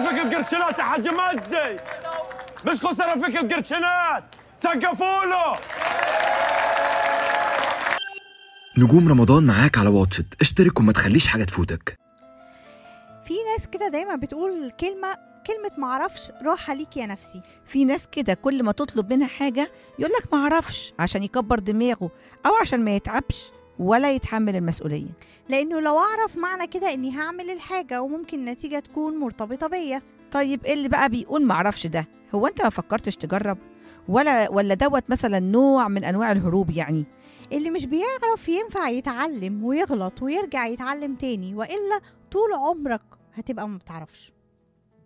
فيك القرشنات يا حاج مجدي مش خسر فيك القرشنات سقفوا له نجوم رمضان معاك على واتشت اشترك وما تخليش حاجة تفوتك في ناس كده دايما بتقول كلمة كلمة معرفش راحة ليك يا نفسي في ناس كده كل ما تطلب منها حاجة يقولك معرفش عشان يكبر دماغه أو عشان ما يتعبش ولا يتحمل المسؤولية لأنه لو أعرف معنى كده إني هعمل الحاجة وممكن النتيجة تكون مرتبطة بيا طيب إيه اللي بقى بيقول معرفش ده هو أنت ما فكرتش تجرب ولا ولا دوت مثلا نوع من أنواع الهروب يعني اللي مش بيعرف ينفع يتعلم ويغلط ويرجع يتعلم تاني وإلا طول عمرك هتبقى ما بتعرفش